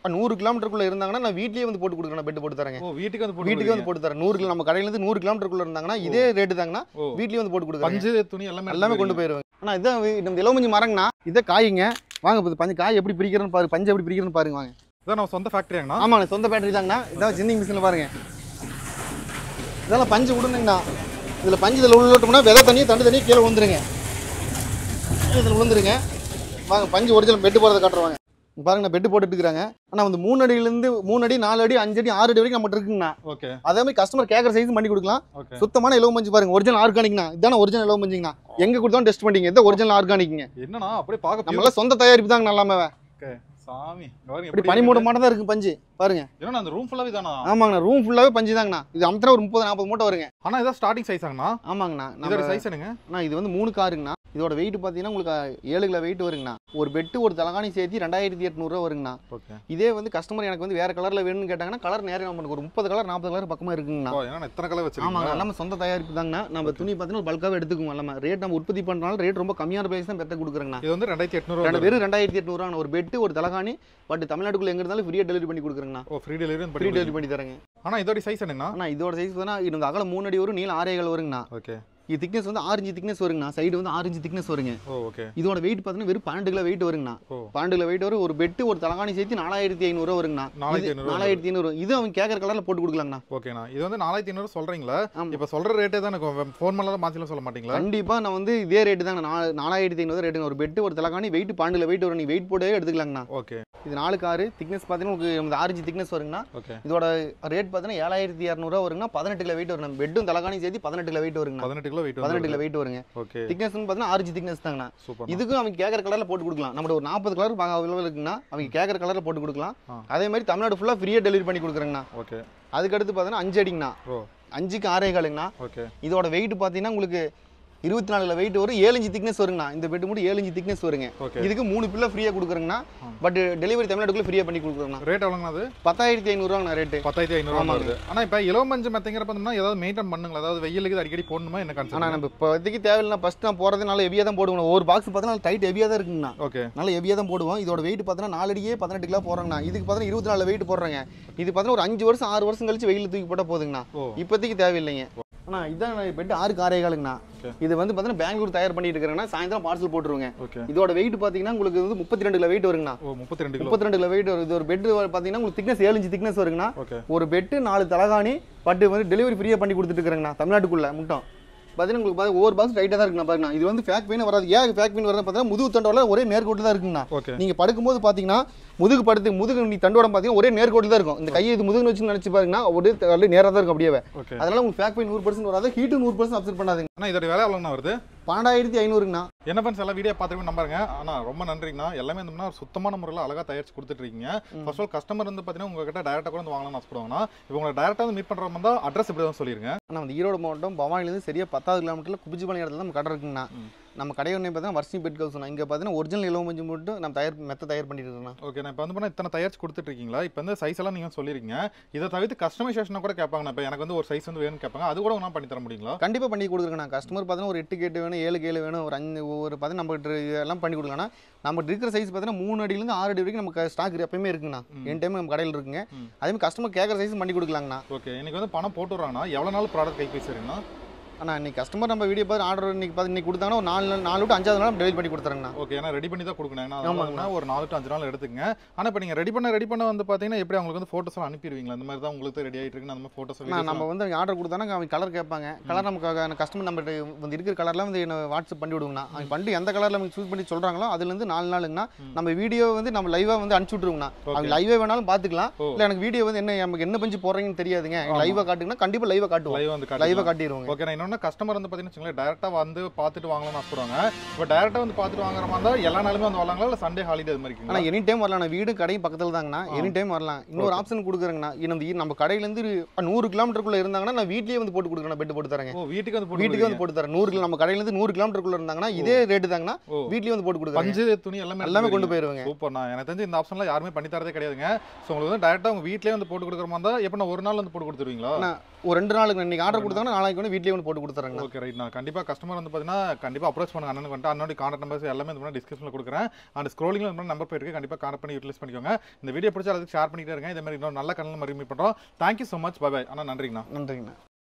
இப்போ நூறு கிலோமீட்டருக்குள்ள இருந்தாங்கன்னா நான் வீட்லயே வந்து போட்டு கொடுக்குறேன் பெட் போட்டு தரேங்க ஓ வீட்டுக்கு வந்து போட்டு வீட்டுக்கு வந்து போட்டு தரேன் நூறு கிலோ நம்ம கடையில இருந்து நூறு கிலோமீட்டருக்குள்ள இருந்தாங்கன்னா இதே ரேட்டு தாங்கன்னா ஓ வீட்லயே வந்து போட்டு கொடுக்குறேன் பஞ்சு துணி எல்லாமே எல்லாமே கொண்டு போயிருவேன் ஆனா இதான் வி- நம்ம இளவஞ்சி மரங்கண்ணா இதை காய்ங்க வாங்க இப்போ பஞ்சு காய் எப்படி பிரிக்கிறேன்னு பாரு பஞ்சு எப்படி பிரிக்கிறேன்னு பாருங்க வாங்க இதான் நம்ம சொந்த ஃபேக்டரியாங்கண்ணா ஆமாங்க சொந்த பேட்டரி தாங்கண்ணா இதான் சின்னிங் மிஷினில் பாருங்க இதெல்லாம் பஞ்சு விடணுங்கண்ணா இதில் பஞ்சு இதில் உள்ளோட்டோம்னா விதை தண்ணி தண்டு தண்ணி கீழே விழுந்துருங்க இதில் விழுந்துருங்க வாங்க பஞ்சு ஒரிஜினல் பெட்டு போகிறத காட்டுருவாங்க இங்க பாருங்க நான் பெட்டு போட்டுட்டு இருக்கிறாங்க ஆனால் வந்து மூணு அடியிலேருந்து மூணு அடி நாலு அடி அஞ்சு அடி ஆறு அடி வரைக்கும் நம்மகிட்ட இருக்குங்கண்ணா ஓகே அதே மாதிரி கஸ்டமர் கேட்குற சைஸ் பண்ணி கொடுக்கலாம் ஓகே சுத்தமான இலவ மஞ்சு பாருங்க ஒரிஜினல் ஆர்கானிக்னா இதான ஒரிஜினல் இலவ மஞ்சுங்கண்ணா எங்க கொடுத்தாலும் டெஸ்ட் பண்ணிங்க இதான் ஒரிஜினல் ஆர்கானிக்ங்க என்னண்ணா அப்படியே பார்க்க நம்மளாம் சொந்த தயாரிப்பு தாங்க நல்லாம சாமி இங்க பாருங்க இப்படி எப்படி பனிமூட மாட்டம் தான் இருக்கு பஞ்சு பாருங்க என்னண்ணா அந்த ரூம் ஃபுல்லாவே தானா ஆமாங்கண்ணா ரூம் ஃபுல்லாவே பஞ்சு தாங்கண்ணா இது அமுத்தினா ஒரு முப்பது நாற்பது மூட்டை வருங்க ஆனா இதான் ஸ்டார்டிங் சைஸ் ஆங்கண்ணா ஆமாங்கண்ணா இதோட நம்ம சைஸ் என்னங்க அண்ணா, இது வந்து மூணு காருங்கண்ணா இதோட வெயிட் பார்த்தீங்கன்னா உங்களுக்கு ஏழு கிலோ வெயிட் வருங்கண்ணா ஒரு பெட்டு ஒரு தலகாணி சேர்த்து ரெண்டாயிரத்தி எட்நூறுவா வருங்கண்ணா ஓகே இதே வந்து கஸ்டமர் எனக்கு வந்து வேற கலர்ல வேணும்னு கேட்டாங்கன்னா கலர் நேரம் நமக்கு ஒரு முப்பது கலர் நாற்பது கலர் பக்கமா இருக்குங்கண்ணா ஓ என்னண்ணா இத்தனை கலர் ஆமாங்க வச்சிருக்கீங்க எல்லாமே சொந்த தயாரிப்பு தாங்கண்ணா நம்ம துணி பார்த்தீங்கன்னா ஒரு பல்காவே எடுத்துக்குவோம் எல்லாமே ரேட் நம்ம உற்பத்தி பண்றனால ரேட் ரொம்ப கம்மியான பிரைஸ் தான் பெற்ற கொடுக்குறேங்கண்ணா இது வந்து ரெண்டாயிரத்தி எட்நூறு ரெண்டு வெறும் ரெண்டாயிரத்தி எட்நூறுவா ஒரு பெட்டு ஒரு தலகாணி பட் தமிழ்நாட்டுக்குள்ள எங்க இருந்தாலும் ஃப்ரீயா டெலிவரி பண்ணி கொடுக்குறேங்கண்ணா ஓ ஃப்ரீ டெலிவரி ஃப்ரீ டெலிவரி பண்ணி தரேங்க ஆனா இதோட சைஸ் என்னங்கண்ணா ஆனா இதோட சைஸ் பார்த்தீங்கன்னா இது வந்து அகலம் மூணு அடி வரும் நீளம் ஆறேகால் வருங்கண்ணா ஓகே இது திக்னஸ் வந்து ஆரஞ்சு திக்னஸ் வருங்கண்ணா சைடு வந்து ஆரஞ்சு திக்னஸ் வருங்க ஓ ஓகே இதோட வெயிட் பார்த்தீங்கன்னா வெறும் பன்னெண்டு கிலோ வெயிட் வருங்கண்ணா ஓ பன்னெண்டு கிலோ வெயிட் வரும் ஒரு பெட்டு ஒரு தலகாணி சேர்த்து நாலாயிரத்தி ஐநூறுவா வருங்கண்ணா நாலாயிரத்தி இது ஐநூறு நாலாயிரத்தி ஐநூறு இது அவங்க கேட்கற கலர்ல போட்டு கொடுக்கலாங்கண்ணா ஓகேண்ணா இது வந்து நாலாயிரத்தி ஐநூறு சொல்றீங்களா ஆமா. இப்ப சொல்ற ரேட்டே தான் எனக்கு ஃபோன் பண்ணலாம் மாத்திலாம் சொல்ல மாட்டீங்களா கண்டிப்பா நான் வந்து இதே ரேட்டு தாங்க நா- நாலாயிரத்தி ஐநூறு ரேட்டுங்க ஒரு பெட்டு ஒரு தலகாணி வெயிட் பன்னெண்டு கிலோ வெயிட் வரும் நீ வெயிட் போட்டே எடுத்துக்கலாங்கண்ணா ஓகே இது நாலு காரு திக்னஸ் பார்த்தீங்கன்னா உங்களுக்கு இந்த ஆரஞ்சு திக்னஸ் வருங்கண்ணா ஓகே இதோட ரேட் பார்த்தீங்கன்னா ஏழாயிரத்தி இரநூறுவா வருங்கண்ணா பதினெட்டு கிலோ வெயிட் வரும் பெட்டும் தலகாணி சேர்த்து பதினெட்டு கிலோ வெயிட் வருங்கண்ணா பதினெட்டு கிலோ வெயிட் பதினெட்டு கிலோ வெயிட் வருங்க ஓகே திக்னஸ் பார்த்தீங்கன்னா ஆரஞ்சு திக்னஸ் தாங்கண்ணா சூப்பர் இதுக்கும் அவங்க கேட்குற கலரில் போட்டு கொடுக்கலாம் நம்மளோட ஒரு நாற்பது கலர் அவைலபிள் இருக்குன்னா அவங்க கேட்குற கலரில் போட்டு கொடுக்கலாம் ஆ. அதே மாதிரி தமிழ்நாடு ஃபுல்லாக ஃப்ரீயாக டெலிவரி பண்ணி கொடுக்குறேங்கண்ணா ஓகே அதுக்கடுத்து பார்த்தீங்கன்னா அஞ்சு அடிங்கண்ணா ஓ அஞ்சுக்கு ஆறே காலுங்கண்ணா ஓகே இதோட வெயிட் பார்த்தீங்கன்னா உங்களுக்கு இருபத்தி நாலு வெயிட் வரும் ஏழு இன்ச்சு திக்னஸ் வருங்கண்ணா இந்த பெட் மட்டும் ஏழு இன்ச்சு திக்னஸ் வருங்க ஓகே இதுக்கு மூணு பில்லை ஃப்ரீயாக கொடுக்குறேங்கண்ணா ஆ. பட் டெலிவரி தமிழ்நாட்டுக்குள்ளே ஃப்ரீயாக பண்ணி கொடுக்குறேங்கண்ணா ரேட் எவ்வளோங்கண்ணா அது பத்தாயிரத்தி ஐநூறுவாங்கண்ணா ரேட்டு பத்தாயிரத்தி ஐநூறு ஆமாங்க. வருது ஆனா இப்ப இளவமஞ்சு மெத்தங்கிற பார்த்தோம்னா ஏதாவது மெயின்டைன் பண்ணுங்களா அதாவது வெயிலுக்கு அடிக்கடி போடணுமா என்ன ஆனால் கான்செப்ட் நம்ம இப்போதைக்கு தேவையில்லை ஃபஸ்ட் நான் போகிறது நல்லா ஹெவியாக தான் போடுவோம் ஒரு பாக்ஸ் பார்த்தீங்கன்னா டைட் ஹெவியாக தான் இருக்குங்கண்ணா ஓகே நல்லா ஹெவியாக தான் போடுவோம் இதோட வெயிட் பார்த்தீங்கன்னா நாலு அடியே பதினெட்டு கிலோ போடுறாங்கண்ணா இதுக்கு பார்த்தீங்கன்னா இருபத்தி நாலு வெயிட் போடுறாங்க இது பார்த்தீங்கன்னா ஒரு அஞ்சு வருஷம் ஆறு வருஷம் கழிச்சு வெயில் தூக்கி போட்டால் போதுங்கண்ணா ஓ இப்போதைக்கு தேவையில்லைங்க அண்ணா இதான் பெட் ஆறு காரே காலுங்கண்ணா Okay. இது வந்து பார்த்தீங்கன்னா பெங்களூர் தயார் பண்ணிட்டு இருக்கிறேங்கன்னா சாயந்தரம் பார்சல் போட்டுருங்க ஓகே இதோட வெயிட் பார்த்தீங்கன்னா உங்களுக்கு வந்து முப்பத்தி ரெண்டு கிலோ வெயிட் வருங்கண்ணா ஓ முப்பத்தி ரெண்டு கிலோ முப்பத்தி ரெண்டு கிலோ வெயிட் வருது இது ஒரு பெட் பார்த்தீங்கன்னா உங்களுக்கு திக்னஸ் ஏழு இன்ச்சு திக்னஸ் வருங்கண்ணா ஓகே ஒரு பெட்டு நாலு தலகாணி பட்டு வந்து டெலிவரி ஃப்ரீயாக பண்ணி கொடுத்துட்டு இருக்கிறேங்கண்ணா தமிழ்நாட்டுக்குள்ள மட்டும் பார்த்தீங்கன்னா உங்களுக்கு பாருங்க ஒவ்வொரு பாக்ஸ் டைட்டாக தான் இருக்குண்ணா பாருங்கண்ணா இது வந்து ஃபேக் பெயின் வராது ஏன் ஃபேக் பெயின் வருது பார்த்தீங்கன்னா முதுகு தண்டோட ஒரே நேர்கோட்டு தான் இருக்குங்கண்ணா ஓகே நீங்கள் படுக்கும்போது பார்த்தீங்கன்னா முதுகு படுத்து முதுகு நீ தண்டோட பார்த்தீங்கன்னா ஒரே நேர்கோட்டு தான் இருக்கும் இந்த கையை இது முதுகுன்னு வச்சு நினச்சி பாருங்கன்னா ஒரே நேராக தான் இருக்கும் அப்படியே ஓகே அதனால உங்களுக்கு ஃபேக் பெயின் நூறு பர்சன்ட் வராது ஹீட்டு நூறு பர்சன்ட் அப்செட் பண்ணாதுங்க அண்ணா இதோட விலை எவ்வளோண்ணா வருது பன்னெண்டாயிரத்தி ஐநூறுங்கண்ணா என்ன ஃப்ரெண்ட்ஸ் எல்லாம் வீடியோ பார்த்துட்டு நம்புறேங்க ஆனா ரொம்ப நன்றிங்கண்ணா எல்லாமே இருந்தோம்னா சுத்தமான முறையில் அழகா தயாரிச்சு கொடுத்துட்டு இருக்கீங்க ஃபர்ஸ்ட் ஆல் கஸ்டமர் வந்து பார்த்தீங்கன்னா உங்ககிட்ட டேரக்டாக கூட வந்து வாங்கலாம்னு ஆசைப்படுவாங்கன்னா இப்போ உங்களை டேரக்டாக வந்து மீட் பண்ணுற மாதிரி தான் அட்ரஸ் இப்படி தான் சொல்லிருங்க ஆனால் வந்து ஈரோடு மாவட்டம் பவானிலேருந்து சரியாக பத்தாவது கிலோமீட்டரில் குபிச்சிபாளையம் இடத்துல நம்ம கடை இருக்குங்கண்ணா ம். நம்ம கடை ஒன்றே பார்த்தீங்கன்னா வர்ஷி பெட் கவுஸ் இங்கே பார்த்தீங்கன்னா ஒரிஜினல் இலவ மஞ்சள் மட்டும் நம்ம தயார் மெத்த தயார் பண்ணிட்டு இருக்கோம்ண்ணா ஓகே நான் இப்போ வந்து பண்ண இத்தனை தயாரிச்சு கொடுத்துட்டு இருக்கீங்களா இப்போ வந்து சைஸ் எல்லாம் நீங்கள் சொல்லிருக்கீங்க இதை தவிர்த்து கஸ்டமைசேஷனை கூட கேட்பாங்க இப்போ எனக்கு வந்து ஒரு சைஸ் வந்து வேணும்னு கேட்பாங்க அது கூட ஒன்றா பண்ணி தர முடியுங்களா கண்டிப்பாக பண்ணி கொடுக்குறேங்கண்ணா கஸ்டமர் பார்த்தீங்கன்னா ஒரு எட்டு கேட்டு வேணும் ஏழு கேளு வேணும் ஒரு அஞ்சு ஒரு பார்த்தீங்கன்னா நம்ம இதெல்லாம் பண்ணி கொடுக்கலாம்னா நம்ம இருக்கிற சைஸ் பார்த்தீங்கன்னா மூணு அடியிலேருந்து ஆறு அடி வரைக்கும் நமக்கு ஸ்டாக் எப்பயுமே இருக்குங்கண்ணா என் டைம் நம்ம கடையில் இருக்குங்க ம். அதே மாதிரி கஸ்டமர் கேட்குற சைஸ் பண்ணி கொடுக்கலாங்கண்ணா ஓகே இன்னைக்கு வந்து பணம் போட்டு வராங்கன்னா எவ்வளோ நாள் ப்ராடக்ட் கை போய் சரிங்கண்ணா ஆனால் இன்னைக்கு கஸ்டமர் நம்ம வீடியோ பார்த்து ஆர்டர் இன்னைக்கு பார்த்து இன்னைக்கு கொடுத்தாங்கன்னா ஒரு நாலு நாள் நாலு டு அஞ்சாவது நாள் டெலிவரி பண்ணி கொடுத்துறேங்கண்ணா ஓகே ஏன்னா ரெடி பண்ணி தான் கொடுக்கணும் ஏன்னா ஆமாங்கண்ணா. அதனால ஒரு நாலு டு அஞ்சு நாள் எடுத்துங்க ஆனால் இப்போ நீங்கள் ரெடி பண்ண ரெடி பண்ண வந்து பார்த்தீங்கன்னா எப்படி அவங்களுக்கு வந்து ஃபோட்டோஸ் எல்லாம் அனுப்பிடுவீங்களா இந்த மாதிரி தான் உங்களுக்கு ரெடி ஆகிட்டு இருக்குன்னு அந்த மாதிரி ஃபோட்டோஸ் நான் நம்ம வந்து ஆர்டர் கொடுத்தானா அவங்க கலர் கேட்பாங்க கலர் நமக்கு கஸ்டமர் நம்ம வந்து இருக்கிற கலர்லாம் வந்து என்ன வாட்ஸ்அப் பண்ணி விடுங்கண்ணா அவங்க பண்ணிட்டு எந்த கலரில் நமக்கு சூஸ் பண்ணி சொல்கிறாங்களோ அதுலேருந்து நாலு நாளுங்கண்ணா நம்ம வீடியோ வந்து நம்ம லைவாக வந்து அனுப்பிச்சி விட்ருவோங்கண்ணா அவங்க லைவே வேணாலும் பார்த்துக்கலாம் ஓ. இல்லை எனக்கு வீடியோ வந்து என்ன நமக்கு என்ன பஞ்சு போடுறீங்கன்னு தெரியாதுங்க லைவாக காட்டுங்கன்னா கண்டிப்பாக லைவாக காட்டுவோம் லைவ் வந்து லைவாக காட்டுங்க காட்டிடுவோங்க ஓகே நான் இன்னொன்று கஸ்டமர் வந்து பார்த்தீங்கன்னா வச்சுக்கோங்களேன் டேரெக்டாக வந்து பார்த்துட்டு வாங்கலாம்னு ஆசைப்படுவாங்க இப்போ டேரெக்டாக வந்து பார்த்துட்டு வாங்குற மாதிரி இருந்தால் எல்லா நாளுமே வந்து வரலாங்களா இல்லை சண்டே ஹாலிடே அது மாதிரி இருக்குங்களா ஆனால் எனி டைம் வரலாம் வீடு கடையும் பக்கத்தில் தாங்கண்ணா எனி டைம் வரலாம் இன்னொரு ஆப்ஷன் கொடுக்குறேங்கண்ணா நம்ம நம்ம கடையிலேருந்து நூறு கிலோமீட்டருக்குள்ள இருந்தாங்கன்னா நான் வீட்லயே வந்து போட்டு கொடுக்குறேன் பெட் போட்டு தரேங்க ஓ வீட்டுக்கு வந்து போட்டு வீட்டுக்கு வந்து போட்டு தரேன் நூறு கிலோ நம்ம கடையிலேருந்து நூறு கிலோமீட்டருக்குள்ள இருந்தாங்கன்னா இதே ரேட்டு தாங்கண்ணா ஓ. வீட்லயே வந்து போட்டு கொடுக்குறேன் பஞ்சு துணி எல்லாமே எல்லாமே கொண்டு போயிருவேங்க சூப்பர்ண்ணா எனக்கு தெரிஞ்சு இந்த ஆப்ஷன்லாம் யாருமே பண்ணி தரதே கிடையாதுங்க ஸோ உங்களுக்கு வந்து டேரெக்டாக உங்கள் வீட்லேயே வந்து போட்டு கொடுக்குற மாதிரி இருந்தால் எப்போ ஒரு நாள் வந்து போட்டு கொடுத்துருவீங்களா நான் ஒரு ரெண்டு நாளுக்கு இன்னைக்கு ஆர்டர் கொடுத்தாங்கன்னா நாளைக்கு வந்து வீட்லயே வந்து போட்டு போட்டு கொடுத்துறேங்கண்ணா ஓகே ரைட் நான் கண்டிப்பாக கஸ்டமர் வந்து பார்த்தீங்கன்னா கண்டிப்பாக அப்ரோச் பண்ணுங்க அண்ணனுக்கு வந்துட்டு அண்ணனுடைய கான்டாக்ட் நம்பர்ஸ் எல்லாமே இந்த மாதிரி டிஸ்கிரிப்ஷனில் கொடுக்குறேன் அண்ட் ஸ்க்ரோலிங்கில் இந்த நம்பர் போயிருக்கு கண்டிப்பாக கான்டாக்ட் பண்ணி யூட்டிலைஸ் பண்ணிக்கோங்க இந்த வீடியோ பிடிச்சா அதுக்கு ஷேர் பண்ணிக்கிட்டே இருங்க இதே மாதிரி இன்னொரு நல்ல கண்ணல் மாதிரி மீட் பண்ணுறோம் thank you so much bye bye அண்ணா நன்றிங்கண்ணா நன்றிங்கண்ணா